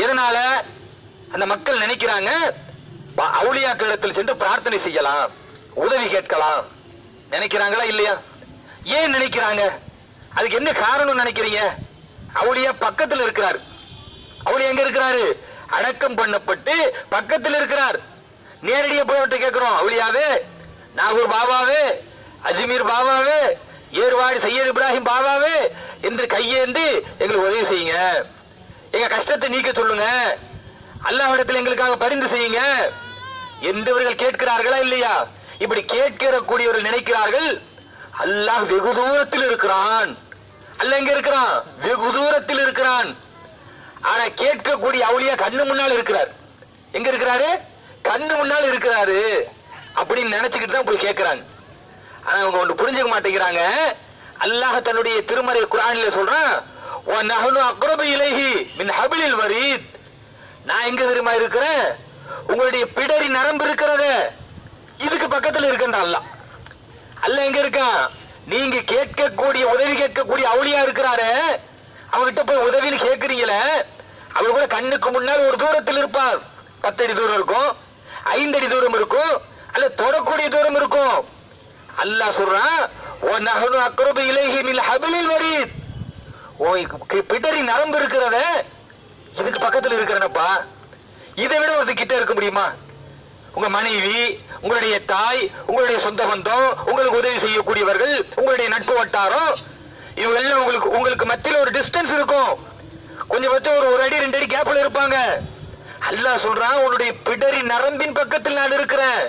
எதனால அந்த மக்கள் நினைக்கிறாங்க ப- அவுலியாக்களிடத்தில் சென்று பிரார்த்தனை செய்யலாம் உதவி கேட்கலாம் நினைக்கிறாங்களா இல்லையா ஏன் நினைக்கிறாங்க அதுக்கு என்ன காரணம் நினைக்கிறீங்க அவுலியா பக்கத்தில் இருக்கிறார் அவுலியா எங்க இருக்கிறாரு அடக்கம் பண்ணப்பட்டு பக்கத்தில் இருக்கிறார் நேரடியா போய் அவர்கிட்ட கேட்கிறோம் அவுலியாவே நாகூர் பாபாவே அஜ்மீர் பாபாவே ஏர்வாடி சையத் இப்ராஹிம் பாபாவே என்று கையேந்தி எங்களுக்கு உதவி செய்யுங்க எங்க கஷ்டத்தை நீக்க சொல்லுங்க அல்லாஹ்விடத்தில் எங்களுக்காக பரிந்து செய்யுங்க என்று இவர்கள் கேட்கிறார்களா இல்லையா இப்படி கேட்கிற கூடியவர்கள் நினைக்கிறார்கள் அல்லாஹ் வெகு தூரத்தில் இருக்கிறான் அல்லாஹ் எங்க இருக்கிறான் வெகு தூரத்தில் இருக்கிறான் ஆனா கேட்கக்கூடிய அவுளியா கண்ணு முன்னால் இருக்கிறார் எங்க இருக்கிறாரு கண்ணு முன்னால் இருக்கிறாரு அப்படின்னு நினைச்சுக்கிட்டு தான் போய் கேட்கிறாங்க ஆனா அவங்க ஒண்ணு புரிஞ்சுக்க மாட்டேங்கிறாங்க அல்லாஹ் தன்னுடைய திருமறை குரானில சொல்றான் "வ நஹ்னு அக்ரபு இலைஹி மின் ஹபிலில் வரீத் நான் எங்க தெரியுமா இருக்கிறேன் உங்களுடைய பிடரி நரம்பு இருக்கிறதே இதுக்கு பக்கத்துல இருக்கேன் அல்லாஹ் அல்லாஹ் எங்க இருக்கான் நீங்க கேட்கக்கூடிய உதவி கேட்கக்கூடிய அவுளியா இருக்கிறாரு அவர்கிட்ட போய் உதவின்னு கேக்குறீங்களே அவர் கூட கண்ணுக்கு முன்னால் ஒரு தூரத்தில் இருப்பார் பத்தடி தூரம் இருக்கும் ஐந்தடி தூரம் இருக்கும் அல்ல தொடக்கூடிய தூரம் இருக்கும் அல்லாஹ் சொல்றான் "வ நஹ்னு அக்ரபு இலைஹி மின் ஹபிலில் வரீத் ஓ இக்கு- பிடரி நரம்பு இருக்கிறதே இதுக்கு பக்கத்துல இருக்கிறனப்பா இதை விட ஒரு கிட்ட இருக்க முடியுமா உங்க மனைவி உங்களுடைய தாய் உங்களுடைய சொந்த பந்தம் உங்களுக்கு உதவி செய்யக்கூடியவர்கள் உங்களுடைய நட்பு வட்டாரம் இவங்க எல்லாம் உங்களுக்கு உங்களுக்கு மத்தியில ஒரு டிஸ்டன்ஸ் இருக்கும் கொஞ்சம் பட்சம் ஒரு ஒரு அடி ரெண்டு அடி கேப்ல இருப்பாங்க அல்லாஹ் சொல்றான் உன்னுடைய பிடரி நரம்பின் பக்கத்தில் நான் இருக்கிறேன்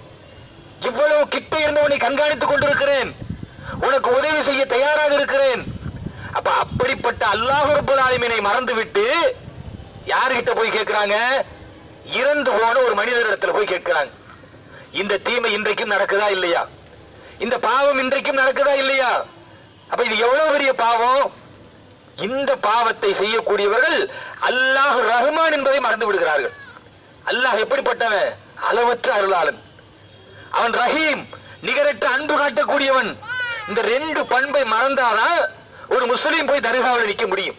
இவ்வளவு கிட்ட இருந்து உன்னை கண்காணித்துக் கொண்டிருக்கிறேன் உனக்கு உதவி செய்ய தயாராக இருக்கிறேன் அப்ப அப்படிப்பட்ட அல்லாஹ் ரப்பல் ஆலமீனை மறந்துவிட்டு யாருகிட்ட போய் கேட்கிறாங்க இறந்து போன ஒரு மனிதரிடத்துல போய் கேட்கிறாங்க இந்த தீமை இன்றைக்கும் நடக்குதா இல்லையா இந்த பாவம் இன்றைக்கும் நடக்குதா இல்லையா அப்ப இது எவ்வளவு பெரிய பாவம் இந்த பாவத்தை செய்யக்கூடியவர்கள் அல்லாஹ் ரஹ்மான் என்பதை மறந்து விடுகிறார்கள் அல்லாஹ் எப்படிப்பட்டவன் அளவற்ற அருளாளன் அவன் ரஹீம் நிகரற்ற அன்பு காட்டக்கூடியவன் இந்த ரெண்டு பண்பை மறந்தாதான் ஒரு முஸ்லீம் போய் தர்காவில் நிக்க முடியும்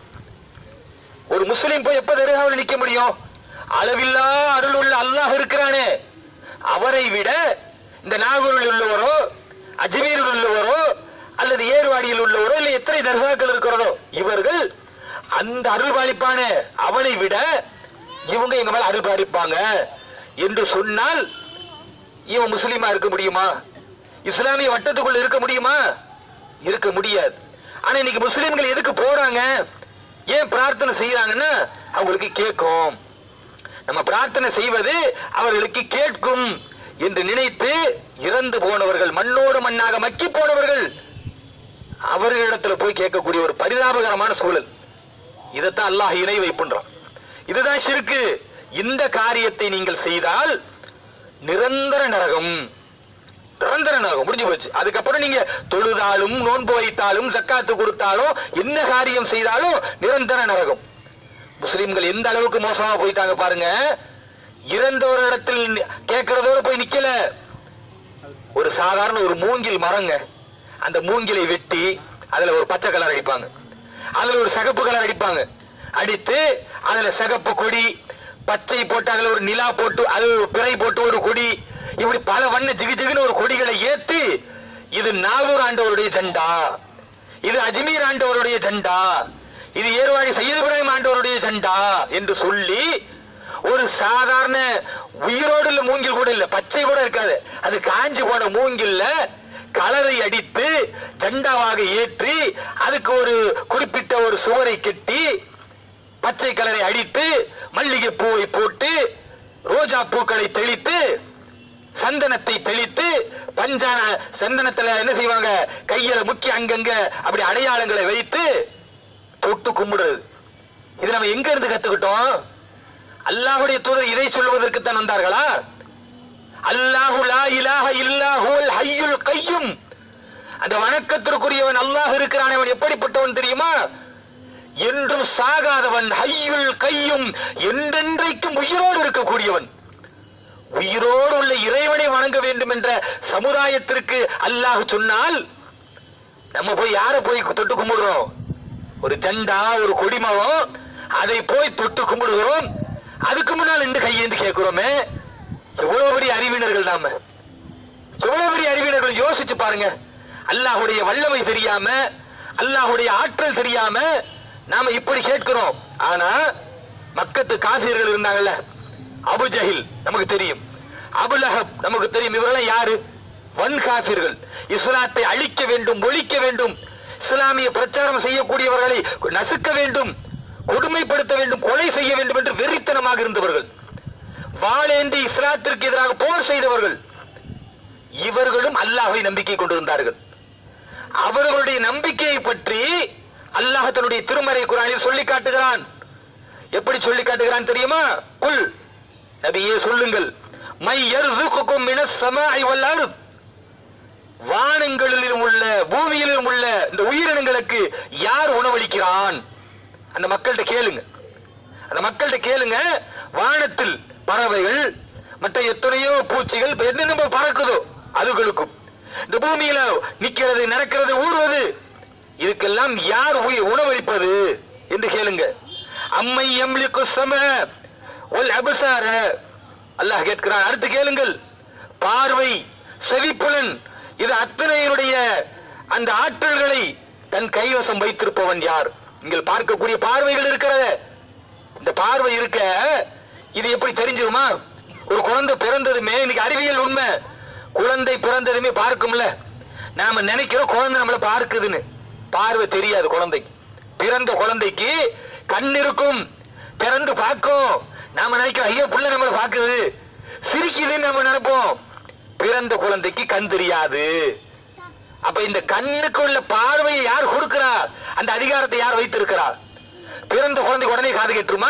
ஒரு முஸ்லீம் போய் எப்ப தர்காவில் நிக்க முடியும் அளவில்லா அருள் உள்ள அல்லாஹ் இருக்கிறானே அவரை விட இந்த நாகூரில் உள்ளவரோ அஜ்மீரில் உள்ளவரோ அல்லது ஏர்வாடியில் உள்ளவரோ இல்லை எத்தனை தர்காக்கள் இருக்கிறதோ இவர்கள் அந்த அருள் பாலிப்பான அவனை விட இவங்க எங்க மேல அருள் பாலிப்பாங்க என்று சொன்னால் இவன் முஸ்லீமா இருக்க முடியுமா இஸ்லாமிய வட்டத்துக்குள்ள இருக்க முடியுமா இருக்க முடியாது ஆனா இன்னைக்கு முஸ்லீம்கள் எதுக்கு போறாங்க ஏன் பிரார்த்தனை செய்யறாங்கன்னா அவங்களுக்கு கேட்கும் நம்ம பிரார்த்தனை செய்வது அவர்களுக்கு கேட்கும் என்று நினைத்து இறந்து போனவர்கள் மண்ணோடு மண்ணாக மக்கி போனவர்கள் அவர்களிடத்துல போய் கேட்கக்கூடிய ஒரு பரிதாபகரமான சூழல் இதைத்தான் அல்லாஹ் இணை வைப்புன்றான் இதுதான் ஷிர்கு இந்த காரியத்தை நீங்கள் செய்தால் நிரந்தர நரகம் நிரந்தர நரகம் முடிஞ்சு போச்சு அதுக்கப்புறம் நீங்க தொழுதாலும் நோன்பு வைத்தாலும் ஜக்காத்து கொடுத்தாலும் என்ன காரியம் செய்தாலும் நிரந்தர நரகம் முஸ்லிம்கள் எந்த அளவுக்கு மோசமா போயிட்டாங்க பாருங்க இறந்தவரிடத்தில் நி- கேட்கறதோட போய் நிக்கல ஒரு சாதாரண ஒரு மூங்கில் மரங்க அந்த மூங்கிலை வெட்டி அதுல ஒரு பச்சை கலர் அடிப்பாங்க அதுல ஒரு சிகப்பு கலர் அடிப்பாங்க அடித்து அதுல சிகப்பு கொடி பச்சை போட்டு அதுல ஒரு நிலா போட்டு அது ஒரு பிறை போட்டு ஒரு கொடி இப்படி பல வண்ண ஜிகு ஜிகுன்னு ஒரு கொடிகளை ஏத்தி இது நாகூர் ஆண்டவருடைய ஜெண்டா இது அஜ்மீர் ஆண்டவருடைய ஜெண்டா இது ஏர்வாடி சையது இப்ராஹிம் ஆண்டவருடைய ஜெண்டா என்று சொல்லி ஒரு சாதாரண உயிரோடு இல்ல மூங்கில் கூட இல்ல பச்சை கூட இருக்காது அது காஞ்சு போன மூங்கில்ல கலரை அடித்து ஜெண்டாவாக ஏற்றி அதுக்கு ஒரு குறிப்பிட்ட ஒரு சுவரை கட்டி பச்சை கலரை அடித்து மல்லிகை பூவை போட்டு ரோஜா பூக்களை தெளித்து சந்தனத்தை தெளித்து பஞ்சான சந்தனத்துல என்ன செய்வாங்க கையில முக்கிய அங்கங்க அப்படி அடையாளங்களை வைத்து தொட்டு கும்பிடுறது இது நம்ம எங்க இருந்து கத்துக்கிட்டோம் அல்லாஹ்வுடைய தூதர் இதை சொல்வதற்கு தான் வந்தார்களா அல்லாஹு லா இலாஹ இல்லாஹுல் ஹய்யுல் கையும் அந்த வணக்கத்திற்குரியவன் அல்லாஹ் இருக்கிறான் அவன் எப்படிப்பட்டவன் தெரியுமா என்றும் சாகாதவன் ஹய்யுல் கையும் என்றென்றைக்கும் உயிரோடு இருக்கக்கூடியவன் உயிரோடு உள்ள இறைவனை வணங்க வேண்டும் என்ற சமுதாயத்திற்கு அல்லாஹ் சொன்னால் நம்ம போய் யாரை போய் தொட்டு கும்பிடுறோம் ஒரு ஜெண்டா ஒரு கொடிமரம் அதை போய் தொட்டு கும்பிடுகிறோம் அதுக்கு முன்னால் இந்த கையேந்து கேட்கிறோமே எவ்வளவு பெரிய அறிவினர்கள் நாம எவ்வளவு பெரிய அறிவினர்கள் யோசிச்சு பாருங்க அல்லாஹுடைய வல்லமை தெரியாம அல்லாஹுடைய ஆற்றல் தெரியாம நாம இப்படி கேட்கிறோம் ஆனா மக்கத்து காசியர்கள் இருந்தாங்கல்ல அபுஜஹில் நமக்கு தெரியும் அபுலஹப் நமக்கு தெரியும் இவரெல்லாம் யாரு வன் காசிர்கள் இஸ்லாத்தை அழிக்க வேண்டும் ஒழிக்க வேண்டும் இஸ்லாமிய பிரச்சாரம் செய்யக்கூடியவர்களை நசுக்க வேண்டும் கொடுமைப்படுத்த வேண்டும் கொலை செய்ய வேண்டும் என்று வெறித்தனமாக இருந்தவர்கள் வாளேந்தி இஸ்லாத்திற்கு எதிராக போர் செய்தவர்கள் இவர்களும் அல்லாஹ்வை நம்பிக்கை கொண்டிருந்தார்கள் அவர்களுடைய நம்பிக்கையை பற்றி அல்லாஹ் தன்னுடைய திருமறை குரானில் சொல்லி காட்டுகிறான் எப்படி சொல்லி காட்டுகிறான் தெரியுமா குல் நபியே சொல்லுங்கள் மை யர்சுகுக்கும் மினஸ் ஸமாஇ வல் அர்த் வானங்களிலும் உள்ள பூமியிலும் உள்ள இந்த உயிரினங்களுக்கு யார் உணவளிக்கிறான் அந்த மக்கள்கிட்ட கேளுங்க அந்த மக்கள்கிட்ட கேளுங்க வானத்தில் பறவைகள் மற்ற எத்தனையோ பூச்சிகள் இப்ப என்னென்ன பறக்குதோ அதுகளுக்கும் இந்த பூமியில நிக்கிறது நடக்கிறது ஊறுவது இதுக்கெல்லாம் யார் உயிர் உணவளிப்பது என்று கேளுங்க அம்மை எம்லிக்கு சம ஒல் அபசார அல்லாஹ் கேட்கிறான் அடுத்து கேளுங்கள் பார்வை செவிப்புலன் இது அத்தனையினுடைய அந்த ஆற்றல்களை தன் கைவசம் வைத்திருப்பவன் யார் நீங்கள் பார்க்கக்கூடிய பார்வைகள் இருக்கிறத இந்த பார்வை இருக்க இது எப்படி தெரிஞ்சிருமா ஒரு குழந்தை பிறந்ததுமே இன்னைக்கு அறிவியல் உண்மை குழந்தை பிறந்ததுமே பார்க்கும்ல நாம நினைக்கிறோம் குழந்தை நம்மள பார்க்குதுன்னு பார்வை தெரியாது குழந்தைக்கு பிறந்த குழந்தைக்கு கண் இருக்கும் பிறந்து பார்க்கும் நாம நினைக்கிறோம் ஐயோ புள்ள நம்மள பார்க்குது சிரிக்குதுன்னு நம்ம நினைப்போம் பிறந்த குழந்தைக்கு கண் தெரியாது அப்ப இந்த கண்ணுக்கு உள்ள பார்வையை யார் கொடுக்கிறா அந்த அதிகாரத்தை யார் வைத்திருக்கிறார் பிறந்த குழந்தை உடனே காது கேட்டுருமா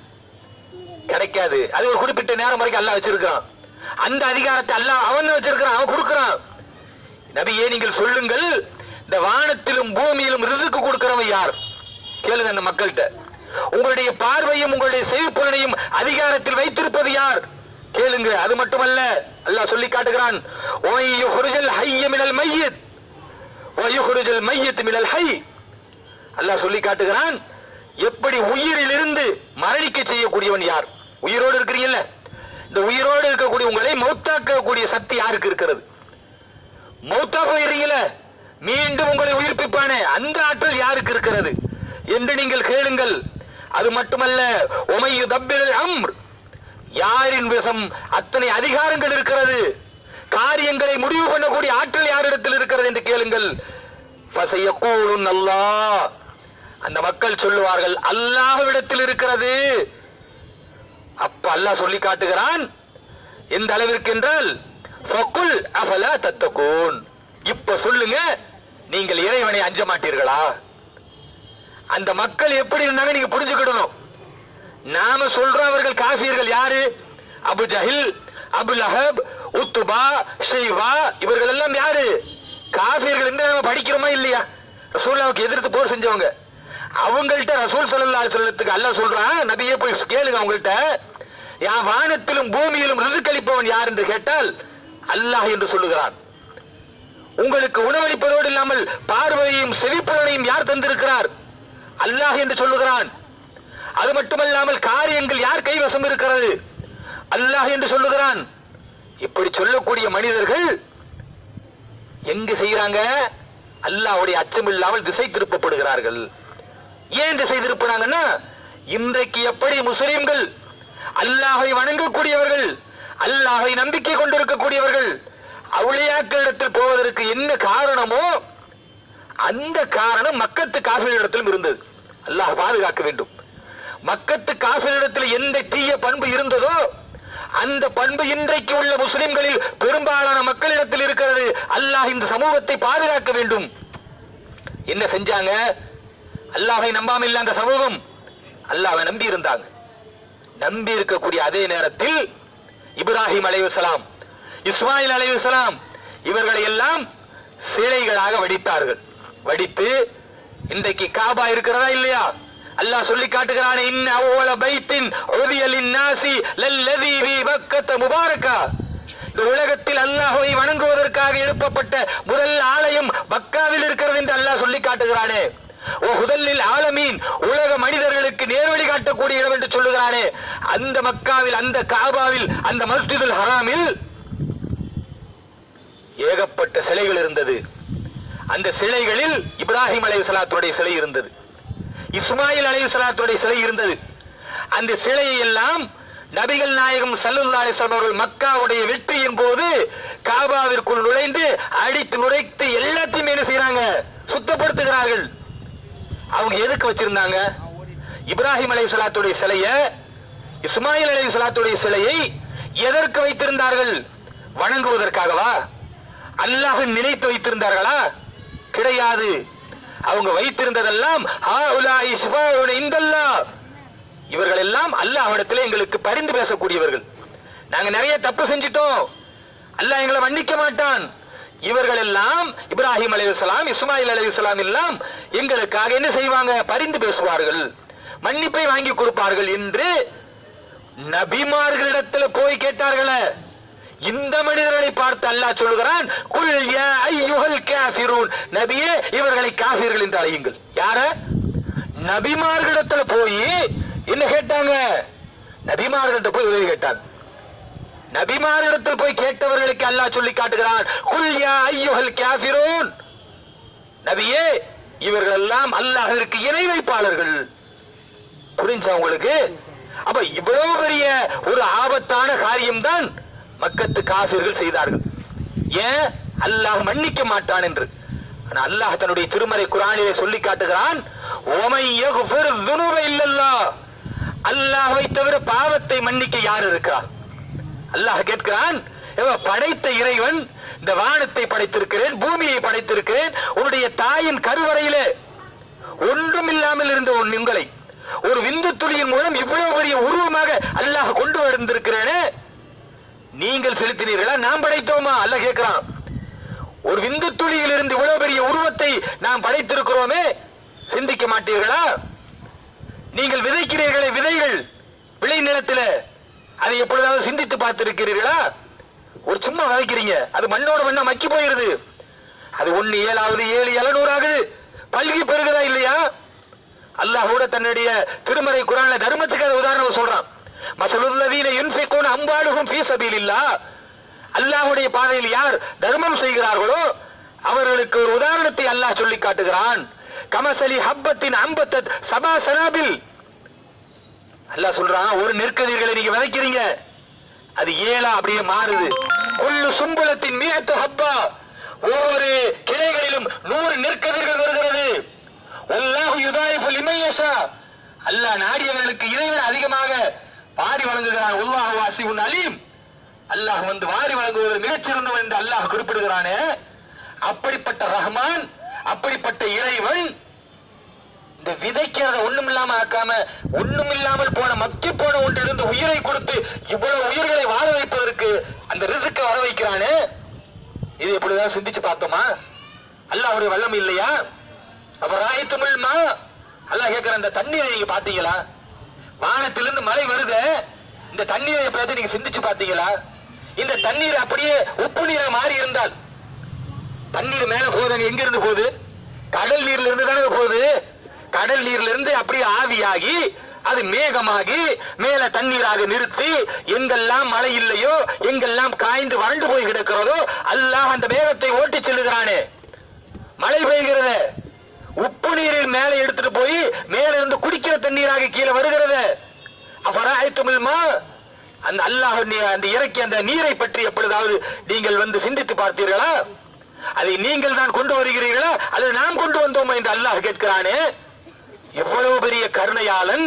கிடைக்காது அது ஒரு குறிப்பிட்ட நேரம் வரைக்கும் அல்லாஹ் வச்சிருக்கான் அந்த அதிகாரத்தை அல்லாஹ் அவன் வச்சிருக்கிறான் அவன் கொடுக்கிறான் நபியே நீங்கள் சொல்லுங்கள் இந்த வானத்திலும் பூமியிலும் ரிசுக்கு கொடுக்கிறவன் யார் கேளுங்க அந்த மக்கள்கிட்ட உங்களுடைய பார்வையும் உங்களுடைய செவிப்புலனையும் அதிகாரத்தில் வைத்திருப்பது யார் கேளுங்க அது மட்டுமல்ல அல்லாஹ் சொல்லி காட்டுகிறான் ஓய் யுஹ்ருஜல் ஹய்ய மினல் மையத் ஓய் யுஹ்ருஜல் மையத் மினல் ஹை அல்லாஹ் சொல்லி காட்டுகிறான் எப்படி உயிரிலிருந்து மரணிக்க செய்யக்கூடியவன் யார் உயிரோடு இருக்கிறீங்கல்ல இந்த உயிரோடு இருக்கக்கூடிய உங்களை மௌத்தாக்கக்கூடிய சக்தி யாருக்கு இருக்கிறது மௌத்தா போயிடுறீங்கள மீண்டும் உங்களை உயிர்ப்பிப்பானே அந்த ஆற்றல் யாருக்கு இருக்கிறது என்று நீங்கள் கேளுங்கள் அது மட்டுமல்ல உமையு தப்பிரல் அம்ர் யாரின் விஷம் அத்தனை அதிகாரங்கள் இருக்கிறது காரியங்களை முடிவு பண்ணக்கூடிய ஆற்றல் யாரிடத்தில் இருக்கிறது என்று கேளுங்கள் ஃபசயக்கூலுன் அல்லாஹ் அந்த மக்கள் சொல்லுவார்கள் அல்லாஹ்விடத்தில் இருக்கிறது அப்ப அல்லாஹ் சொல்லி காட்டுகிறான் எந்த அளவிற்கு என்றால் ஃபகுல் அஃபலா தத்தகூன் இப்ப சொல்லுங்க நீங்கள் இறைவனை அஞ்ச மாட்டீர்களா அந்த மக்கள் எப்படி இருந்தாங்க நீங்க புரிஞ்சுக்கிடணும் நாம சொல்றோம் அவர்கள் காஃபியர்கள் யாரு அபு ஜஹில் அபு லஹப் உத்துபா ஷைவா இவர்கள் எல்லாம் யாரு காஃபியர்கள் என்று நாம படிக்கிறோமா இல்லையா ரசூல்லாவுக்கு எதிர்த்து போர் செஞ்சவங்க அவங்கள்ட்ட ரசூல் சல்லல்லாஹு அலைஹி வஸல்லத்துக்கு அல்லாஹ் சொல்றான் நபியே போய் கேளுங்க அவங்கள்ட்ட யா வானத்திலும் பூமியிலும் ரிசுக்களிப்பவன் யார் என்று கேட்டால் அல்லாஹ் என்று சொல்லுகிறான் உங்களுக்கு உணவளிப்பதோடு இல்லாமல் பார்வையையும் செவிப்புலனையும் யார் தந்திருக்கிறார் அல்லாஹ் என்று சொல்லுகிறான் அது மட்டுமல்லாமல் காரியங்கள் யார் கைவசம் இருக்கிறது அல்லாஹ் என்று சொல்லுகிறான் இப்படி சொல்லக்கூடிய மனிதர்கள் எங்கு செய்கிறாங்க அல்லாஹ்வுடைய அச்சம் இல்லாமல் திசை திருப்பப்படுகிறார்கள் ஏன் திசை திருப்பினாங்கன்னா இன்றைக்கு எப்படி முஸ்லிம்கள் அல்லாஹை வணங்கக்கூடியவர்கள் அல்லாஹை நம்பிக்கை கொண்டிருக்கக்கூடியவர்கள் அவுளியாக்களிடத்தில் போவதற்கு என்ன காரணமோ அந்த காரணம் மக்கத்து காஃபிரிடத்திலும் இருந்தது அல்லாஹ் பாதுகாக்க வேண்டும் மக்கத்து காஃபிரிடத்தில் எந்த தீய பண்பு இருந்ததோ அந்த பண்பு இன்றைக்கு உள்ள முஸ்லிம்களில் பெரும்பாலான மக்களிடத்தில் இருக்கிறது அல்லாஹ் இந்த சமூகத்தை பாதுகாக்க வேண்டும் என்ன செஞ்சாங்க அல்லாஹை நம்பாம இல்ல அந்த சமூகம் அல்லாஹ்வை நம்பி இருந்தாங்க நம்பி இருக்கக்கூடிய அதே நேரத்தில் இப்ராஹிம் அலைஹிஸ்ஸலாம் இஸ்மாயில் அலைஹிஸ்ஸலாம் இவர்களை எல்லாம் சிலைகளாக வடித்தார்கள் வடித்து இன்றைக்கு காபா இருக்கிறதா இல்லையா அல்லாஹ் சொல்லி காட்டுகிறான் இன்ன அவ்வள பைத்தின் உதியலின் நாசி லல்லதி பி பக்கத்த முபாரக்கா இந்த உலகத்தில் அல்லாஹ்வை வணங்குவதற்காக எழுப்பப்பட்ட முதல் ஆலயம் மக்காவில் இருக்கிறது என்று அல்லாஹ் சொல்லி காட்டுகிறானே ஓ ஹுதல்லில் ஆலமீன் உலக மனிதர்களுக்கு நேர்வழி காட்டக்கூடிய இடம் என்று சொல்லுகிறானே அந்த மக்காவில் அந்த காபாவில் அந்த மஸ்ஜிதுல் ஹராமில் ஏகப்பட்ட சிலைகள் இருந்தது அந்த சிலைகளில் இப்ராஹிம் அலைஹிஸ்ஸலாத்துடைய சிலை இருந்தது இஸ்மாயில் அலைஹிஸ்ஸலாத்துடைய சிலை இருந்தது அந்த சிலையை எல்லாம் நபிகள் நாயகம் சல்லல்லா அலிஸ்லாம் அவர்கள் மக்காவுடைய வெற்றியின் போது காபாவிற்குள் நுழைந்து அடித்து நுழைத்து எல்லாத்தையும் என்ன செய்யறாங்க சுத்தப்படுத்துகிறார்கள் அவங்க எதுக்கு வச்சிருந்தாங்க இப்ராஹிம் அலைஹிஸ்ஸலாத்துடைய சிலைய இஸ்மாயில் அலைஹிஸ்ஸலாத்துடைய சிலையை எதற்கு வைத்திருந்தார்கள் வணங்குவதற்காகவா அல்லாஹ் நினைத்து வைத்திருந்தார்களா கிடையாது அவங்க வைத்திருந்ததெல்லாம் ஹாஉலாஇ ஷிஃபாஉன இந்தல்லாஹ். இவர்கள் எல்லாம் அல்லாஹ்விடத்திலே எங்களுக்கு பரிந்து பேசக்கூடியவர்கள் நாங்க நிறைய தப்பு செஞ்சிட்டோம் அல்லாஹ் எங்களை மன்னிக்க மாட்டான் இவர்கள் எல்லாம் இப்ராஹிம் அலைஹிஸ்ஸலாம் இஸ்மாயில் அலைஹிஸ்ஸலாம் எல்லாம் எங்களுக்காக என்ன செய்வாங்க பரிந்து பேசுவார்கள் மன்னிப்பை வாங்கி கொடுப்பார்கள் என்று நபிமார்களிடத்தில் போய் கேட்டார்களே இந்த மனிதர்களை பார்த்து அல்லாஹ் சொல்லுகிறான் குல் யா ஐயுஹல் காஃபிரூன் நபியே இவர்களை காஃபிர்கள் என்று அழையுங்கள் யார நபிமார்களிடத்துல போய் என்ன கேட்டாங்க நபிமார்கிட்ட போய் உதவி கேட்டாங்க நபிமாரிடத்தில் போய் கேட்டவர்களுக்கு அல்லாஹ் சொல்லி காட்டுகிறான் குல் யா ஐயுஹல் காஃபிரூன் நபியே இவர்கள் எல்லாம் அல்லாஹ்விற்கு இணை வைப்பாளர்கள் புரிஞ்சா உங்களுக்கு அப்ப இவ்வளவு பெரிய ஒரு ஆபத்தான காரியம்தான் மக்கத்து காபிர்கள் செய்தார்கள் ஏன் அல்லாஹ் மன்னிக்க மாட்டான் என்று ஆனா அல்லாஹ் தன்னுடைய திருமறை குரானிலே சொல்லி காட்டுகிறான் ஓமை யக்ஃபிர் ذُنُوبَ இல்லல்லாஹ் அல்லாஹ்வை தவிர பாவத்தை மன்னிக்க யார் இருக்கிறா அல்லாஹ் கேட்கிறான் ஏவா, படைத்த இறைவன் இந்த வானத்தை படைத்திருக்கிறேன் பூமியை படைத்திருக்கிறேன் உன்னுடைய தாயின் கருவறையிலே ஒன்றும் இல்லாமல் இருந்த உன் உங்களை ஒரு விந்து துளியின் மூலம் இவ்வளவு பெரிய உருவமாக அல்லாஹ் கொண்டு வந்திருக்கிறேனே நீங்கள் செலுத்தினீர்களா நாம் படைத்தோமா அல்லாஹ் கேட்கிறான் ஒரு விந்து துளியில் இருந்து இவ்வளவு பெரிய உருவத்தை நாம் படைத்திருக்கிறோமே சிந்திக்க மாட்டீர்களா நீங்கள் விதைக்கிறீர்களே விதைகள் விளை நிலத்தில அதை எப்பொழுதாவது சிந்தித்து பார்த்திருக்கிறீர்களா ஒரு சும்மா விதைக்கிறீங்க அது மண்ணோட மண்ணா மக்கி போயிருது அது ஒண்ணு ஏழாவது ஏழு எழுநூறு ஆகுது பல்கி பெருகுதா இல்லையா அல்லாஹ் கூட தன்னுடைய திருமறை குரான்ல தர்மத்துக்கு அது உதாரணம் சொல்றான் மசலுல்லதீன யுன்ஃபிகூன அம்வாலுஹும் ஃபீ சபீலில்லாஹ் அல்லாஹ்வுடைய பாதையில் யார் தர்மம் செய்கிறார்களோ அவர்களுக்கு ஒரு உதாரணத்தை அல்லாஹ் சொல்லி காட்டுகிறான் கமசலி ஹப்பத்தின் அம்பத்தத் சபா சனாபில் அல்லாஹ் சொல்றான் ஒரு நெற்கதிர்களை நீங்க விதைக்கிறீங்க அது ஏழா அப்படியே மாறுது கொள்ளு சும்பலத்தின் மியத்து ஹப்பா ஒவ்வொரு கிளைகளிலும் நூறு நெற்கதிர்கள் வருகிறது அல்லாஹ் யுதாயிஃபு லிமன் யஷா அல்லாஹ் நாடியவர்களுக்கு இதைவிட அதிகமாக வாரி வழங்குகிறான் உல்லாஹ் வாசிஉன் அலீம் அல்லாஹ் வந்து வாரி வழங்குவது மிகச்சிறந்தவன் என்று அல்லாஹ் குறிப்பிடுகிறானே அப்படிப்பட்ட ரஹ்மான் அப்படிப்பட்ட இறைவன் இந்த விதைக்கிறத ஒண்ணும் இல்லாம ஆக்காம ஒண்ணும் இல்லாமல் போன மக்கி போன ஒன்றிலிருந்து உயிரை கொடுத்து இவ்வளவு உயிர்களை வாழ வைப்பதற்கு அந்த ரிசுக்க வர வைக்கிறானே இது எப்படிதான் சிந்திச்சு பார்த்தோமா அல்லாஹ்வுடைய வல்லம் இல்லையா அவர் ராயத்துமிழ்மா அல்லாஹ் கேட்கிற அந்த தண்ணீரை நீங்க பாத்தீங்களா வானத்திலிருந்து மழை வருது இந்த தண்ணீரை எப்பயாச்சும் நீங்க சிந்திச்சு பாத்தீங்களா இந்த தண்ணீர் அப்படியே உப்பு நீரா மாறி இருந்தால் தண்ணீர் மேல போகுது எங்க இருந்து போகுது கடல் நீர்ல இருந்து தானே போகுது கடல் நீர்ல இருந்து அப்படியே ஆவியாகி அது மேகமாகி மேல தண்ணீராக நிறுத்தி எங்கெல்லாம் மழை இல்லையோ எங்கெல்லாம் காய்ந்து வறண்டு போய் கிடக்கிறதோ அல்லாஹ் அந்த மேகத்தை ஓட்டி செல்லுகிறானே மழை பெய்கிறது உப்பு நீரில் மேலே எடுத்துட்டு போய் மேல இருந்து குடிக்கிற தண்ணீராக கீழே வருகிறது அஃபராய்த்துமில்மா அந்த அல்லாஹ் நீ- அந்த இறக்கி அந்த நீரை பற்றி எப்பொழுதாவது நீங்கள் வந்து சிந்தித்து பார்த்தீர்களா அதை நீங்கள் தான் கொண்டு வருகிறீர்களா அல்லது நாம் கொண்டு வந்தோமா என்று அல்லாஹ் கேட்கிறானே எவ்வளவு பெரிய கருணையாளன்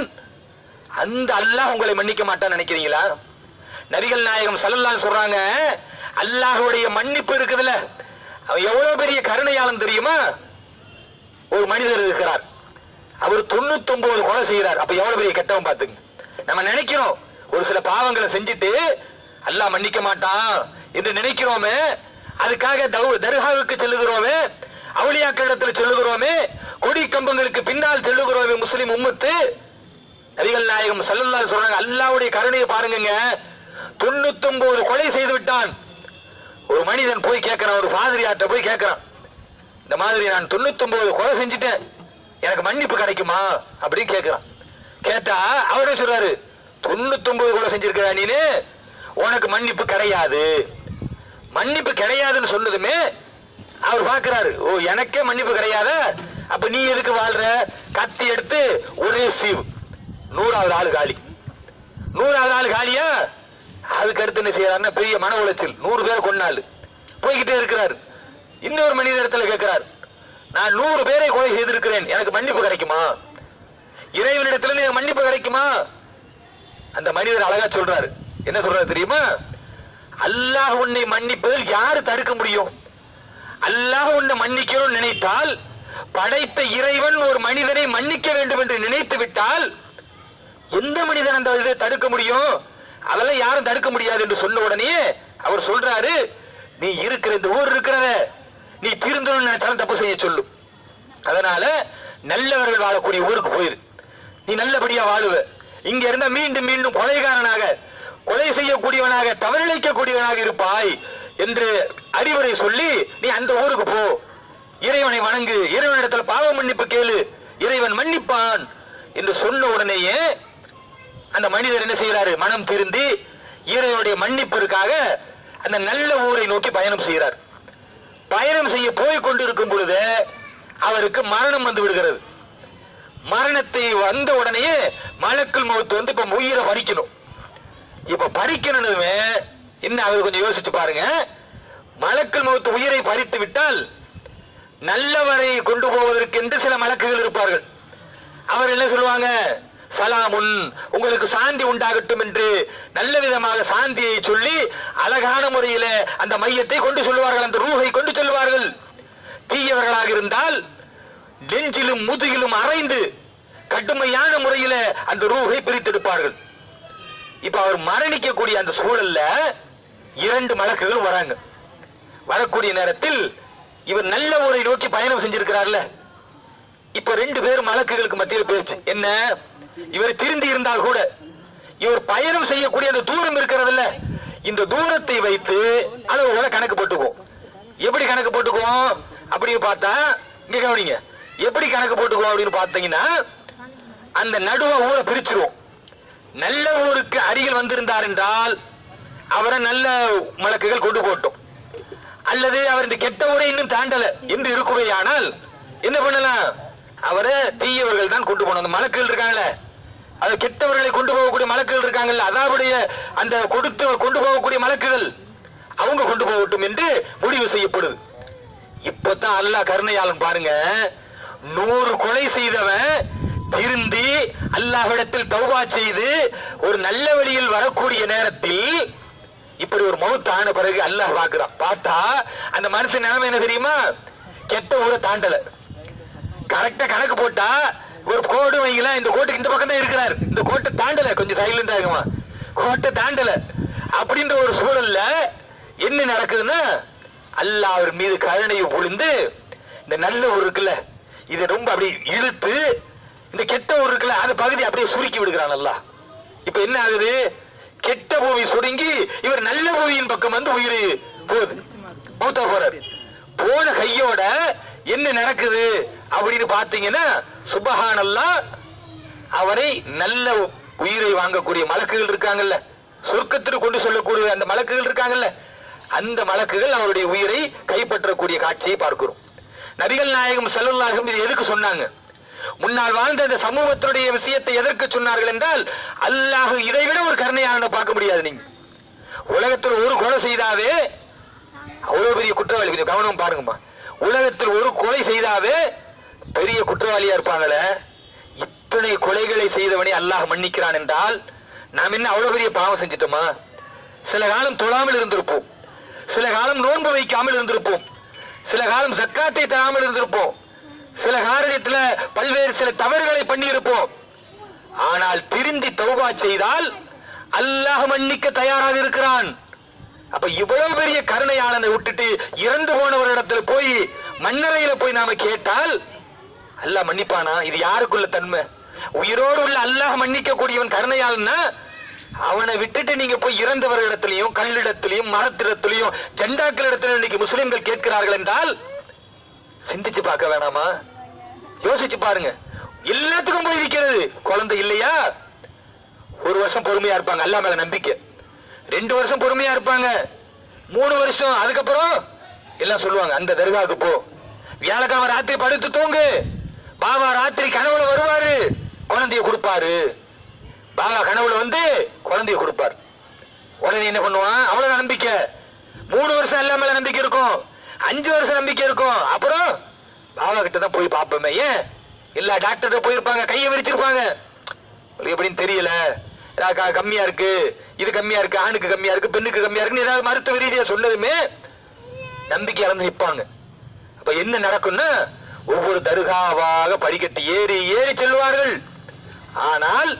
அந்த அல்லாஹ் உங்களை மன்னிக்க மாட்டான்னு நினைக்கிறீங்களா நபிகள் நாயகம் ஸல்லல்லாஹு சொல்றாங்க அல்லாஹ்வுடைய மன்னிப்பு இருக்குதுல்ல அவன் எவ்வளவு பெரிய கருணையாளன் தெரியுமா ஒரு மனிதர் இருக்கிறார் அவர் தொண்ணூத்தி ஒன்பது கொலை செய்கிறார் அப்ப எவ்வளவு பெரிய கெட்டவன் பாத்துங்க நம்ம நினைக்கிறோம் ஒரு சில பாவங்களை செஞ்சுட்டு அல்லாஹ் மன்னிக்க மாட்டான் என்று நினைக்கிறோமே அதுக்காக தௌ- தர்காவுக்கு செல்லுகிறோமே அவுளியாக்களிடத்தில் செல்லுகிறோமே கொடி கம்பங்களுக்கு பின்னால் செல்லுகிறோமே முஸ்லிம் உம்மத்து நபிகள் நாயகம் ஸல்லல்லாஹு சொல்றாங்க அல்லாஹ்வுடைய கருணையை பாருங்கங்க தொண்ணூத்தி ஒன்பது கொலை செய்து விட்டான் ஒரு மனிதன் போய் கேட்கிறான் ஒரு பாதிரியார்ட்ட போய் கேட்கிறான் இந்த மாதிரி நான் தொண்ணூத்தி ஒன்பது கொலை செஞ்சுட்டேன் எனக்கு மன்னிப்பு கிடைக்குமா அப்படின்னு கேட்கிறான் கேட்டா அவரே சொல்றாரு தொண்ணூத்தொன்பது கொலை செஞ்சிருக்கிற நீனு உனக்கு மன்னிப்பு கிடையாது மன்னிப்பு கிடையாதுன்னு சொன்னதுமே அவர் பார்க்கிறாரு ஓ எனக்கே மன்னிப்பு கிடையாத அப்ப நீ எதுக்கு வாழ்ற கத்தி எடுத்து ஒரே சீவு நூறாவது ஆளு காலி நூறாவது ஆளு காலியா அதுக்கு அடுத்து என்ன செய்யறாருன்னா பெரிய மன உளைச்சல் நூறு பேரை கொண்டாள் போய்கிட்டே இருக்கிறார் இன்னொரு மனிதத்துல கேட்கிறார் நான் நூறு பேரை கொலை செய்திருக்கிறேன் எனக்கு மன்னிப்பு கிடைக்குமா இறைவனிடத்துல எனக்கு மன்னிப்பு கிடைக்குமா அந்த மனிதர் அழகா சொல்றாரு என்ன சொல்றாரு தெரியுமா அல்லாஹ் உன்னை மன்னிப்பதில் யாரு தடுக்க முடியும் அல்லாஹ் உன்னை மன்னிக்கணும்னு நினைத்தால் படைத்த இறைவன் ஒரு மனிதனை மன்னிக்க வேண்டும் என்று நினைத்து விட்டால் எந்த மனிதன் அந்த இதை தடுக்க முடியும் அதெல்லாம் யாரும் தடுக்க முடியாது என்று சொன்ன உடனே அவர் சொல்றாரு நீ இருக்கிற இந்த ஊர் இருக்கிறத நீ திருந்தணும்னு நினைச்சாலும் தப்பு செய்ய சொல்லும் அதனால நல்லவர்கள் வாழக்கூடிய ஊருக்கு போயிரு நீ நல்லபடியா வாழுவ இங்க இருந்தா மீண்டும் மீண்டும் கொலைகாரனாக கொலை செய்யக்கூடியவனாக தவறிழைக்கக்கூடியவனாக இருப்பாய் என்று அறிவுரை சொல்லி நீ அந்த ஊருக்கு போ இறைவனை வணங்கு இறைவனிடத்துல பாவ மன்னிப்பு கேளு இறைவன் மன்னிப்பான் என்று சொன்ன உடனேயே அந்த மனிதர் என்ன செய்யறாரு மனம் திருந்தி இறைவனுடைய மன்னிப்பிற்காக அந்த நல்ல ஊரை நோக்கி பயணம் செய்கிறார் பயணம் செய்ய போய் கொண்டிருக்கும் பொழுது அவருக்கு மரணம் வந்து விடுகிறது மரணத்தை வந்த உடனே மலக்குள் மௌத்து வந்து இப்ப உயிரை பறிக்கணும் இப்ப பறிக்கணுமே என்ன அவர் கொஞ்சம் யோசிச்சு பாருங்க மலக்குள் மௌத்து உயிரை பறித்து விட்டால் நல்லவரை கொண்டு போவதற்கென்று சில மலக்குகள் இருப்பார்கள் அவர் என்ன சொல்லுவாங்க சலாமுன் உங்களுக்கு சாந்தி உண்டாகட்டும் என்று நல்ல விதமாக சாந்தியை சொல்லி அழகான முறையில அந்த மையத்தை கொண்டு சொல்லுவார்கள் அந்த ரூஹை கொண்டு சொல்லுவார்கள் தீயவர்களாக இருந்தால் நெஞ்சிலும் முதுகிலும் அரைந்து கடுமையான முறையில அந்த ரூஹை பிரித்தெடுப்பார்கள் இப்ப அவர் மரணிக்கக்கூடிய அந்த சூழல்ல இரண்டு மலக்குகள் வராங்க வரக்கூடிய நேரத்தில் இவர் நல்ல ஊரை நோக்கி பயணம் செஞ்சிருக்கிறார்ல இப்ப ரெண்டு பேரும் மலக்குகளுக்கு மத்தியில் பேச்சு என்ன இவர் திருந்தி இருந்தால் கூட இவர் பயணம் செய்யக்கூடிய அந்த தூரம் இருக்கிறதுல்ல இந்த தூரத்தை வைத்து அளவுகளை கணக்கு போட்டுக்குவோம் எப்படி கணக்கு போட்டுக்குவோம் அப்படின்னு பார்த்தா இங்க கவனிங்க எப்படி கணக்கு போட்டுக்குவோம் அப்படின்னு பார்த்தீங்கன்னா அந்த நடுவ ஊரை பிரிச்சிருவோம் நல்ல ஊருக்கு அருகில் வந்திருந்தார் என்றால் அவரை நல்ல மலக்குகள் கொண்டு போட்டோம் அல்லது அவர் இந்த கெட்ட ஊரை இன்னும் தாண்டல என்று இருக்குமையானால் என்ன பண்ணலாம் அவரை தீயவர்கள் தான் கொண்டு போனோம் அந்த மலக்குகள் இருக்காங்களே அது கெட்டவர்களை கொண்டு போகக்கூடிய மலக்குகள் இருக்காங்கல்ல அதாவுடைய அந்த கொடுத்து கொண்டு போகக்கூடிய மலக்குகள் அவங்க கொண்டு போகட்டும் என்று முடிவு செய்யப்படுது இப்பதான் அல்லாஹ் கருணையாளன் பாருங்க நூறு கொலை செய்தவன் திருந்தி அல்லாஹ்விடத்தில் தௌபா செய்து ஒரு நல்ல வழியில் வரக்கூடிய நேரத்தில் இப்படி ஒரு மௌத் ஆன பிறகு அல்லாஹ் பார்க்கிறான் பார்த்தா அந்த மனுஷன் நிலைமை என்ன தெரியுமா கெட்ட ஊரை தாண்டல கரெக்டா கணக்கு போட்டா ஒரு கோடு வைங்களேன் இந்த கோட்டுக்கு இந்த பக்கம் தான் இருக்கிறார் இந்த கோட்டை தாண்டல கொஞ்சம் சைலண்ட் ஆகுமா கோட்டை தாண்டல அப்படின்ற ஒரு சூழல்ல என்ன நடக்குதுன்னா அல்லாஹ் அவர் மீது கருணையை பொழிந்து இந்த நல்ல ஊர் இருக்குல்ல இதை ரொம்ப அப்படி இழுத்து இந்த கெட்ட ஊர் இருக்குல்ல அந்த பகுதி அப்படியே சுருக்கி விடுகிறான் அல்லாஹ் இப்ப என்ன ஆகுது கெட்ட பூமி சுருங்கி இவர் நல்ல பூமியின் பக்கம் வந்து உயிர் போகுது மௌத்தா போறாரு போன கையோட என்ன நடக்குது அப்படின்னு பாத்தீங்கன்னா சுபஹானல்லா அவரை நல்ல உயிரை வாங்கக்கூடிய மலக்குகள் இருக்காங்கல்ல சொர்க்கத்திற்கு கொண்டு சொல்லக்கூடிய அந்த மலக்குகள் இருக்காங்கல்ல அந்த மலக்குகள் அவருடைய உயிரை கைப்பற்றக்கூடிய காட்சியை பார்க்கிறோம் நபிகள் நாயகம் செல்லல்லாகும் இது எதுக்கு சொன்னாங்க முன்னால் வாழ்ந்த அந்த சமூகத்தினுடைய விஷயத்தை எதற்கு சொன்னார்கள் என்றால் அல்லாஹ் இதை விட ஒரு கருணையான பார்க்க முடியாது நீங்க உலகத்தில் ஒரு கொலை செய்தாவே அவ்வளவு பெரிய குற்றவாளி கொஞ்சம் கவனம் பாருங்கம்மா உலகத்தில் ஒரு கொலை செய்தாவே பெரிய குற்றவாளியா இருப்பாங்களே இத்தனை கொலைகளை செய்தவனே அல்லாஹ் மன்னிக்கிறான் என்றால் நாம் என்ன அவ்வளவு பெரிய பாவம் செஞ்சிட்டோமா சில காலம் தொழாமல் இருந்திருப்போம் சில காலம் நோன்பு வைக்காமல் இருந்திருப்போம் சில காலம் சக்காத்தை தராமல் இருந்திருப்போம் சில காரியத்துல பல்வேறு சில தவறுகளை பண்ணி இருப்போம் ஆனால் திருந்தி தௌபா செய்தால் அல்லாஹ் மன்னிக்க தயாராக இருக்கிறான் அப்ப இவ்வளவு பெரிய கருணையாளனை விட்டுட்டு இறந்து போனவரிடத்துல போய் மண்ணறையில போய் நாம கேட்டால் அல்லாஹ் மன்னிப்பானா இது யாருக்குள்ள தன்மை உயிரோடு உள்ள அல்லாஹ் மன்னிக்க கூடியவன் கருணையாளன்னா அவனை விட்டுட்டு நீங்க போய் இறந்தவர்களிடத்திலையும் கல்லிடத்திலையும் மரத்திடத்திலையும் ஜெண்டாக்கள் இடத்திலும் இன்னைக்கு முஸ்லிம்கள் கேட்கிறார்கள் என்றால் சிந்திச்சு பார்க்க வேணாமா யோசிச்சு பாருங்க எல்லாத்துக்கும் போய் நிக்கிறது குழந்தை இல்லையா ஒரு வருஷம் பொறுமையா இருப்பாங்க அல்லா மேல நம்பிக்கை ரெண்டு வருஷம் பொறுமையா இருப்பாங்க மூணு வருஷம் அதுக்கப்புறம் எல்லாம் சொல்லுவாங்க அந்த தர்காவுக்கு போ வியாழக்கிழமை ராத்திரி படுத்து தூங்கு பாபா ராத்திரி கனவுல வருவாரு குழந்தைய கொடுப்பாரு பாபா கனவுல வந்து குழந்தைய கொடுப்பார் உடனே என்ன பண்ணுவான் அவ்வளவு நம்பிக்கை மூணு வருஷம் எல்லா மேல நம்பிக்கை இருக்கும் அஞ்சு வருஷம் நம்பிக்கை இருக்கும் அப்புறம் பாபா கிட்ட தான் போய் பார்ப்போமே ஏன் எல்லா டாக்டர் போயிருப்பாங்க கையை விரிச்சிருப்பாங்க உங்களுக்கு எப்படின்னு தெரியல ஏதாவது க- கம்மியா இருக்கு இது கம்மியா இருக்கு ஆணுக்கு கம்மியா இருக்கு பெண்ணுக்கு கம்மியா இருக்குன்னு ஏதாவது மருத்துவ ரீதியா சொன்னதுமே நம்பிக்கை இழந்து நிப்பாங்க அப்ப என்ன நடக்கும்னா ஒவ்வொரு தருகாவாக படிக்கட்டு ஏறி ஏறி செல்வார்கள் ஆனால்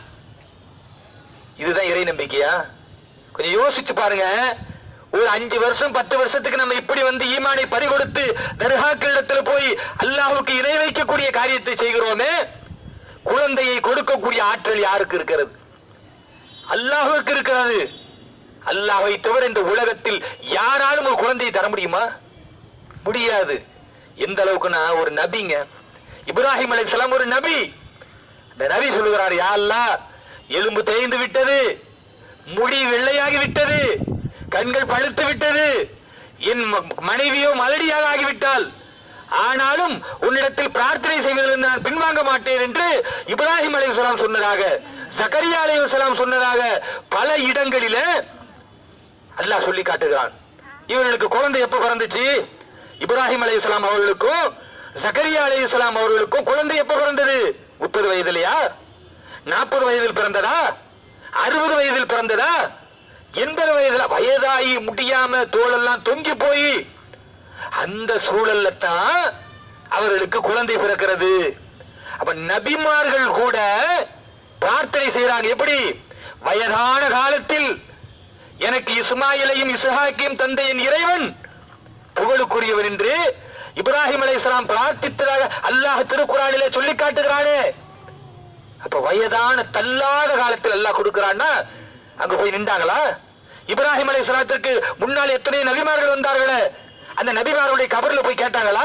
இதுதான் இறை நம்பிக்கையா கொஞ்சம் யோசிச்சு பாருங்க ஒரு அஞ்சு வருஷம் பத்து வருஷத்துக்கு நம்ம இப்படி வந்து ஈமானை பறிகொடுத்து தர்காக்களிடத்துல போய் அல்லாஹ்வுக்கு இணை வைக்கக்கூடிய காரியத்தை செய்கிறோமே குழந்தையை கொடுக்கக்கூடிய ஆற்றல் யாருக்கு இருக்கிறது அல்லாஹ்வுக்கு இருக்கிறது அல்லாஹ்வை தவிர இந்த உலகத்தில் யாராலும் ஒரு குழந்தையை தர முடியுமா முடியாது எந்த அளவுக்குன்னா ஒரு நபிங்க இப்ராஹிம் அலைஹிஸ்ஸலாம் ஒரு நபி இந்த நபி சொல்லுகிறார் யா அல்லாஹ் எலும்பு தேய்ந்து விட்டது முடி வெள்ளையாகி விட்டது கண்கள் பழுத்து விட்டது என் ம- மனைவியோ மலடியாக ஆகிவிட்டால் ஆனாலும் உன்னிடத்தில் பிரார்த்தனை செய்வதிலிருந்து நான் பின்வாங்க மாட்டேன் என்று இப்ராஹிம் அலைஹிஸ்ஸலாம் சொன்னதாக சக்கரியா அலைஹிஸ்ஸலாம் சொன்னதாக பல இடங்களிலே அல்லாஹ் சொல்லி காட்டுகிறான் இவர்களுக்கு குழந்தை எப்ப பிறந்துச்சு இப்ராஹிம் அலைஹிஸ்ஸலாம் அவர்களுக்கும் சக்கரியா அலைஹிஸ்ஸலாம் அவர்களுக்கும் குழந்தை எப்ப பிறந்தது முப்பது வயதிலையா நாற்பது வயதில் பிறந்ததா அறுபது வயதில் பிறந்ததா எண்பது வயதுல வயதாகி முடியாம தோலெல்லாம் தொங்கி போய் அந்த சூழல்ல தான் அவர்களுக்கு குழந்தை பிறக்கிறது அப்ப நபிமார்கள் கூட பிரார்த்தனை செய்றாங்க எப்படி வயதான காலத்தில் எனக்கு இஸ்மாயிலையும் இஸ்ஹாக்கையும் தந்த என் இறைவன் புகழுக்குரியவன் என்று இப்ராஹிம் அலைஹிஸ்ஸலாம் பிரார்த்தித்ததாக அல்லாஹ் திருக்குறானிலே சொல்லி காட்டுகிறானே அப்ப வயதான தள்ளாத காலத்தில் அல்லாஹ் கொடுக்கிறான்னா அங்க போய் நின்றாங்களா இப்ராஹிம் அலைஹிஸ்ஸலாத்திற்கு முன்னால் எத்தனை நபிமார்கள் வந்தார்களே அந்த நபிமார்களுடைய கபர்ல போய் கேட்டாங்களா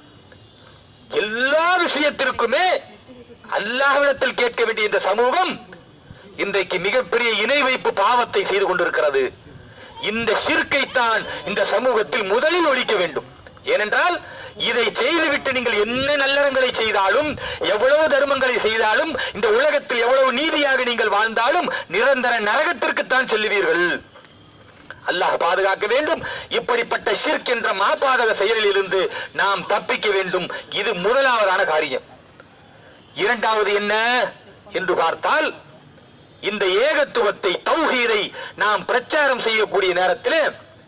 எல்லா விஷயத்திற்குமே அல்லாஹ்விடத்தில் கேட்க வேண்டிய இந்த சமூகம் இன்றைக்கு மிகப்பெரிய இணை வைப்பு பாவத்தை செய்து கொண்டிருக்கிறது இந்த சிற்கைத்தான் இந்த சமூகத்தில் முதலில் ஒழிக்க வேண்டும் ஏனென்றால் இதை செய்துவிட்டு நீங்கள் என்ன நல்லறங்களை செய்தாலும் எவ்வளவு தர்மங்களை செய்தாலும் இந்த உலகத்தில் எவ்வளவு நீதியாக நீங்கள் வாழ்ந்தாலும் நிரந்தர நரகத்திற்குத்தான் செல்லுவீர்கள் அல்லாஹ் பாதுகாக்க வேண்டும் இப்படிப்பட்ட ஷிர்க் என்ற மாபாதக செயலில் இருந்து நாம் தப்பிக்க வேண்டும் இது முதலாவதான காரியம் இரண்டாவது என்ன என்று பார்த்தால் இந்த ஏகத்துவத்தை தௌஹீதை நாம் பிரச்சாரம் செய்யக்கூடிய நேரத்தில்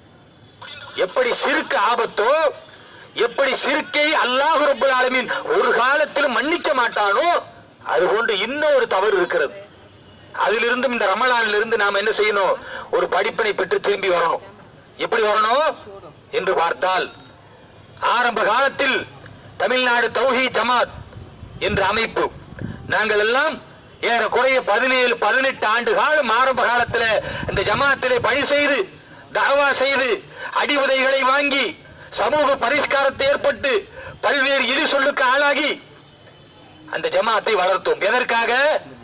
எப்படி சிறுக்கு ஆபத்தோ எப்படி சிறுக்கை அல்லாஹ் ரப்பல் ஆலமீன் ஒரு காலத்திலும் மன்னிக்க மாட்டானோ அதுபோன்று இன்னொரு தவறு இருக்கிறது அதிலிருந்தும் இந்த ரமலானிலிருந்து இருந்து நாம் என்ன செய்யணும் ஒரு படிப்பினை பெற்று திரும்பி வரணும் எப்படி வரணும் என்று பார்த்தால் ஆரம்ப காலத்தில் தமிழ்நாடு தௌஹி ஜமாத் என்ற அமைப்பு நாங்கள் எல்லாம் ஏறக்குறைய பதினேழு பதினெட்டு ஆண்டு காலம் ஆரம்ப காலத்துல இந்த ஜமாத்திலே பணி செய்து தவா செய்து அடி உதைகளை வாங்கி சமூக பரிஷ்காரத்தை ஏற்பட்டு பல்வேறு இரு சொல்லுக்கு ஆளாகி அந்த ஜமாத்தை வளர்த்தோம் எதற்காக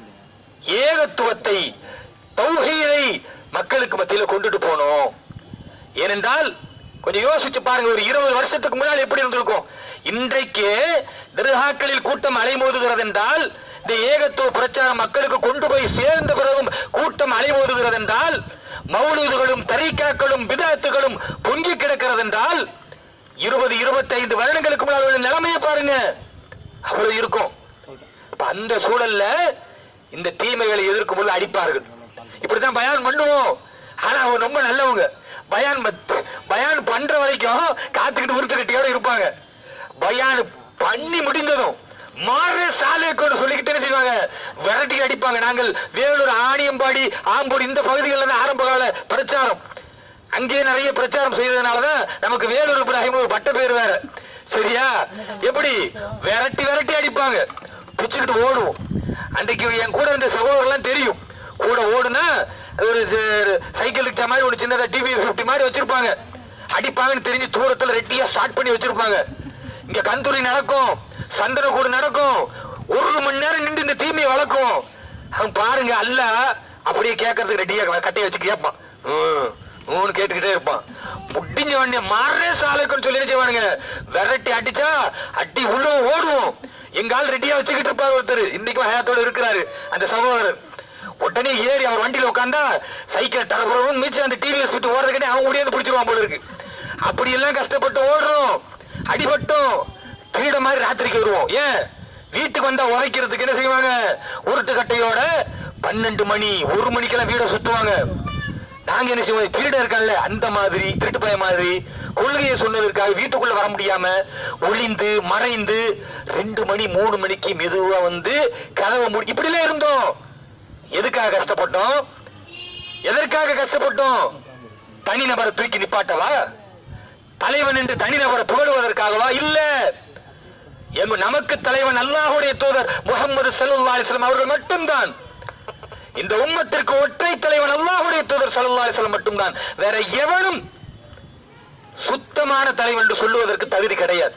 ஏகத்துவத்தை தௌஹீதை மக்களுக்கு மத்தியில கொண்டுட்டு போனோம் ஏனென்றால் கொஞ்சம் யோசிச்சு பாருங்க ஒரு இருபது வருஷத்துக்கு முன்னால் எப்படி இருந்திருக்கும் இன்றைக்கு தர்காக்களில் கூட்டம் அலைமோதுகிறது என்றால் இந்த ஏகத்துவ பிரச்சாரம் மக்களுக்கு கொண்டு போய் சேர்ந்த பிறகும் கூட்டம் அலைமோதுகிறது என்றால் மௌலூதுகளும் தரீக்காக்களும் பிதாத்துகளும் பொங்கி கிடக்கிறது என்றால் இருபது இருபத்தைந்து வருடங்களுக்கு முன்னால் உள்ள நிலைமையை பாருங்க அவ்வளவு இருக்கும் அப்ப அந்த சூழல்ல இந்த தீமைகளை எதிர்க்கும் போது அடிப்பார்கள் இப்படித்தான் பயான் பண்ணுவோம் ஆனா அவங்க ரொம்ப நல்லவங்க பயான் பத்- பயான் பண்ற வரைக்கும் காத்துக்கிட்டு உருட்டு கட்டியோட இருப்பாங்க பயான் பண்ணி முடிந்ததும் மாற சாலைக்கு சொல்லிக்கிட்டே என்ன செய்வாங்க விரட்டி அடிப்பாங்க நாங்கள் வேலூர் ஆணியம்பாடி ஆம்பூர் இந்த பகுதிகளில் தான் ஆரம்ப கால பிரச்சாரம் அங்கே நிறைய பிரச்சாரம் செய்ததுனாலதான் நமக்கு வேலூர் இப்ராஹிம் ஒரு பட்ட பேர் வேற சரியா எப்படி விரட்டி விரட்டி அடிப்பாங்க பிச்சுக்கிட்டு ஓடுவோம் அன்றைக்கு என் கூட இருந்த சகோதரர்லாம் தெரியும் கூட ஓடுனா அது ஒரு ச- சைக்கிள் ரிக்ஷா மாதிரி ஒரு சின்னதா டிவி பிப்டி மாதிரி வச்சிருப்பாங்க அடிப்பாங்கன்னு தெரிஞ்சு தூரத்துல ரெட்டியா ஸ்டார்ட் பண்ணி வச்சிருப்பாங்க இங்க கந்தூரி நடக்கும் சந்தனக்கூடு நடக்கும் ஒரு மணி நேரம் நின்று இந்த தீமையை வளர்க்கும் அவன் பாருங்க அல்ல அப்படியே கேட்கறதுக்கு ரெடியா கட்டையை வச்சு கேட்பான் ம், ம்னு கேட்டுக்கிட்டே இருப்பான் முடிஞ்ச உடனே மாறே சாலைக்குன்னு சொல்லி என்ன செய்வானுங்க விரட்டி அடிச்சா அடி உள்ள ஓடுவோம் எங்க ஆள் ரெடியா வச்சுக்கிட்டு இருப்பாரு ஒருத்தர் இன்னைக்கும் ஹயாத்தோட இருக்கிறாரு அந்த சகோதரர் உடனே ஏறி அவர் வண்டியில உட்காந்தா சைக்கிள் தரப்புறவும் மிச்சு அந்த டிவிஎஸ் விட்டு ஓடுறதுக்கே அவன் முடியாது பிடிச்சிருவான் போல இருக்கு அப்படி எல்லாம் கஷ்டப்பட்டு ஓடுறோம் அடிபட்டோம் திருட மாதிரி ராத்திரிக்கு வருவோம் ஏன் வீட்டுக்கு வந்தா உரைக்கிறதுக்கு என்ன செய்வாங்க உருட்டு கட்டையோட பன்னெண்டு மணி ஒரு மணிக்கெல்லாம் வீட சுத்துவாங்க நாங்க என்ன செய்வோம் திருட இருக்கான்ல அந்த மாதிரி திருட்டு பய மாதிரி கொள்கையை சொன்னதற்காக வீட்டுக்குள்ள வர முடியாம ஒளிந்து மறைந்து ரெண்டு மணி மூணு மணிக்கு மெதுவா வந்து கதவை முடி இப்படிலாம் இருந்தோம் எதுக்காக கஷ்டப்பட்டோம் எதற்காக கஷ்டப்பட்டோம் தனிநபரை தூக்கி நிப்பாட்டவா தலைவன் என்று தனிநபரை புகழுவதற்காகவா இல்ல எங்க நமக்கு தலைவன் அல்லாஹுடைய தூதர் முகமது சல்லா அலிஸ்லாம் அவர்கள் மட்டும்தான் இந்த உம்மத்திற்கு ஒற்றை தலைவன் அல்லாஹுடைய தூதர் சல்லா அலிஸ்லாம் மட்டும்தான் வேற எவனும் சுத்தமான தலைவன் என்று சொல்லுவதற்கு தகுதி கிடையாது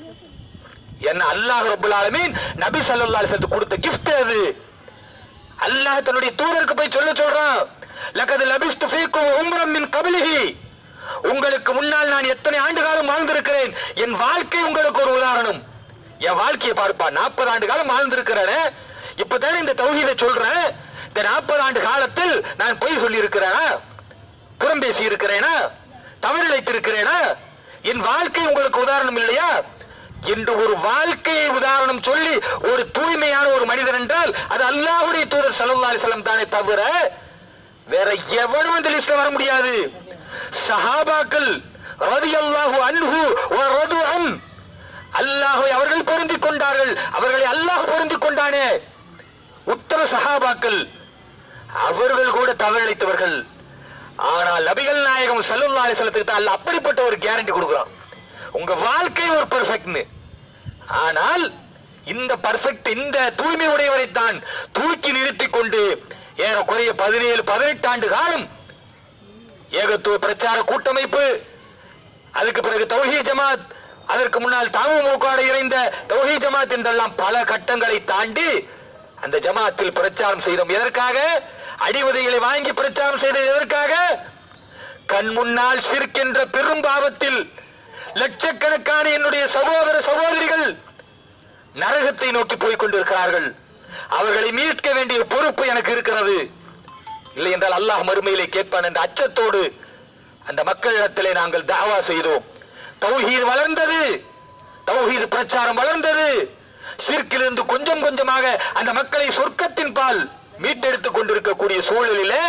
என்ன அல்லாஹ் ரபுல் ஆலமீன் நபி ஸல்லல்லாஹு அலைஹி வஸல்லம் கொடுத்த gift அது அல்லாஹ் தன்னுடைய தூதருக்கு போய் சொல்ல சொல்றான் லகத் லபிஸ்து ஃபீக்கும் உம்ரம் மின் கபிலிஹி உங்களுக்கு முன்னால் நான் எத்தனை ஆண்டு காலம் வாழ்ந்திருக்கிறேன் என் வாழ்க்கை உங்களுக்கு ஒரு உதாரணம் என் வாழ்க்கையை பார்ப்பா நாற்பது ஆண்டு காலம் வாழ்ந்திருக்கிறேன் இப்பதானே இந்த தௌஹீதை சொல்றேன் இந்த நாற்பது ஆண்டு காலத்தில் நான் பொய் சொல்லி இருக்கிறேனா புறம் பேசி இருக்கிறேனா தவறிழைத்திருக்கிறேனா என் வாழ்க்கை உங்களுக்கு உதாரணம் இல்லையா என்று ஒரு வாழ்க்கையை உதாரணம் சொல்லி ஒரு தூய்மையான ஒரு மனிதன் என்றால் அது அல்லாஹ்வுடைய தூதர் ஸல்லல்லாஹு அலைஹி வஸல்லம் தானே தவிர வேற எவனும் இந்த லிஸ்ட்ல வர முடியாது சஹாபாக்கள் ரலியல்லாஹு அன்ஹு வ ரது அன் அல்லாஹ்வை அவர்கள் பொருந்திக் கொண்டார்கள் அவர்களை அல்லாஹ் பொருந்திக் கொண்டானே உத்தம சஹாபாக்கள் அவர்கள் கூட தவறிழைத்தவர்கள் ஆனால் நபிகள் நாயகம் ஸல்லல்லாஹு அலைஹி வஸல்லத்துக்கு தான் அல்லாஹ் அப்படிப்பட்ட ஒரு கேரண்டி கொடுக்குறான் உங்க வாழ்க்கை ஒரு பெர்ஃபெக்ட்னு ஆனால் இந்த பர்ஃபெக்ட் இந்த தூய்மை உடையவரை தான் தூக்கி நிறுத்திக் கொண்டு ஏறக்குறைய பதினேழு பதினெட்டு ஆண்டு காலம் ஏகத்துவ பிரச்சார கூட்டமைப்பு அதுக்கு பிறகு தௌஹீ ஜமாத் அதற்கு முன்னால் தமுமுக இணைந்த தௌஹீ ஜமாத் என்றெல்லாம் பல கட்டங்களை தாண்டி அந்த ஜமாத்தில் பிரச்சாரம் செய்தோம் எதற்காக அடிவதைகளை வாங்கி பிரச்சாரம் செய்தது எதற்காக கண் முன்னால் சிரிக்கின்ற பெரும் பாவத்தில் லட்சக்கணக்கான என்னுடைய சகோதர சகோதரிகள் நரகத்தை நோக்கி போய் கொண்டிருக்கிறார்கள் அவர்களை மீட்க வேண்டிய பொறுப்பு எனக்கு இருக்கிறது இல்லை என்றால் அல்லாஹ் மறுமையிலே கேட்பான் என்ற அச்சத்தோடு அந்த மக்களிடத்திலே நாங்கள் தாவா செய்தோம் தௌஹீத் வளர்ந்தது தௌஹீத் பிரச்சாரம் வளர்ந்தது சிற்கிலிருந்து கொஞ்சம் கொஞ்சமாக அந்த மக்களை சொர்க்கத்தின் பால் மீட்டெடுத்துக் கொண்டிருக்கக்கூடிய சூழலிலே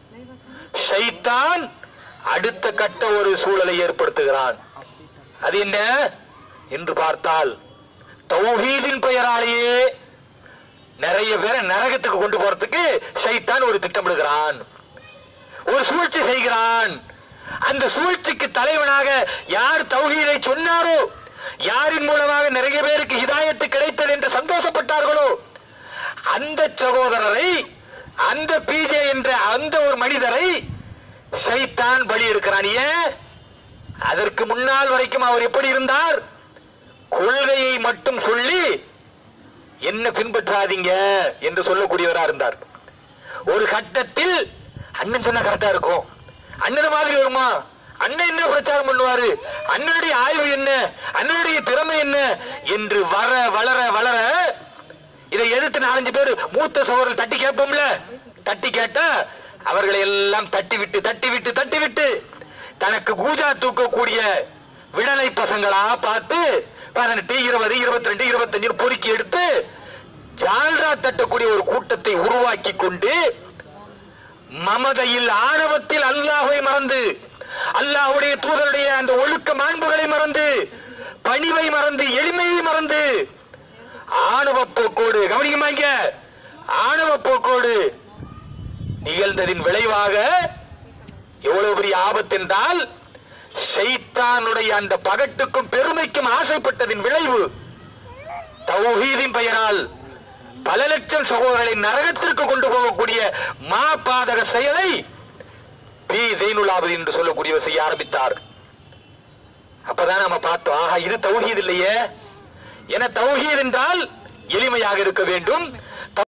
ஷைத்தான் அடுத்த கட்ட ஒரு சூழலை ஏற்படுத்துகிறான் அது என்ன என்று பார்த்தால் தௌஹீதின் பெயராலேயே நிறைய பேரை நரகத்துக்கு கொண்டு போறதுக்கு ஷைத்தான் ஒரு திட்டமிடுகிறான் ஒரு சூழ்ச்சி செய்கிறான் அந்த சூழ்ச்சிக்கு தலைவனாக யார் தௌஹீதை சொன்னாரோ யாரின் மூலமாக நிறைய பேருக்கு ஹிதாயத்து கிடைத்தது என்று சந்தோஷப்பட்டார்களோ அந்த சகோதரரை அந்த பிஜே என்ற அந்த ஒரு மனிதரை ஷைத்தான் பலி எடுக்கிறான் ஏன் அதற்கு முன்னால் வரைக்கும் அவர் எப்படி இருந்தார் கொள்கையை மட்டும் சொல்லி என்ன பின்பற்றாதீங்க என்று சொல்லக்கூடியவரா இருந்தார் ஒரு கட்டத்தில் அண்ணன் சொன்னா கரெக்டா இருக்கும் அண்ணன் மாதிரி வருமா அண்ணன் என்ன பிரச்சாரம் பண்ணுவாரு அண்ணனுடைய ஆய்வு என்ன அண்ணனுடைய திறமை என்ன என்று வர வளர வளர இதை எதிர்த்து நாலஞ்சு பேர் மூத்த சகோதரர் தட்டி கேட்போம்ல தட்டி கேட்டா அவர்களை எல்லாம் தட்டி விட்டு தட்டி விட்டு தட்டி விட்டு தனக்கு கூஜா தூக்கக்கூடிய விடலை பசங்களா பார்த்து பதினெட்டு இருபது இருபத்தி ரெண்டு இருபத்தஞ்சு பொறுக்கி எடுத்து ஜால்ரா தட்டக்கூடிய ஒரு கூட்டத்தை உருவாக்கி கொண்டு மமதையில் ஆணவத்தில் அல்லாஹ்வை மறந்து அல்லாஹ்வுடைய தூதருடைய அந்த ஒழுக்க மாண்புகளை மறந்து பணிவை மறந்து எளிமையை மறந்து ஆணவ போக்கோடு கவனிக்குமா இங்க ஆணவ போக்கோடு நிகழ்ந்ததின் விளைவாக எவ்வளவு பெரிய ஆபத்து என்றால் ஷைத்தானுடைய அந்த பகட்டுக்கும் பெருமைக்கும் ஆசைப்பட்டதின் விளைவு தௌஹீதின் பெயரால் பல லட்சம் சகோதரர்களை நரகத்திற்கு கொண்டு போகக்கூடிய மா பாதக செயலை பி ஜெயினுலாபதி என்று சொல்லக்கூடியவர் செய்ய ஆரம்பித்தார் அப்பதான் நம்ம பார்த்தோம் ஆஹா இது தௌஹீத் இல்லையே என தௌஹீத் என்றால் எளிமையாக இருக்க வேண்டும்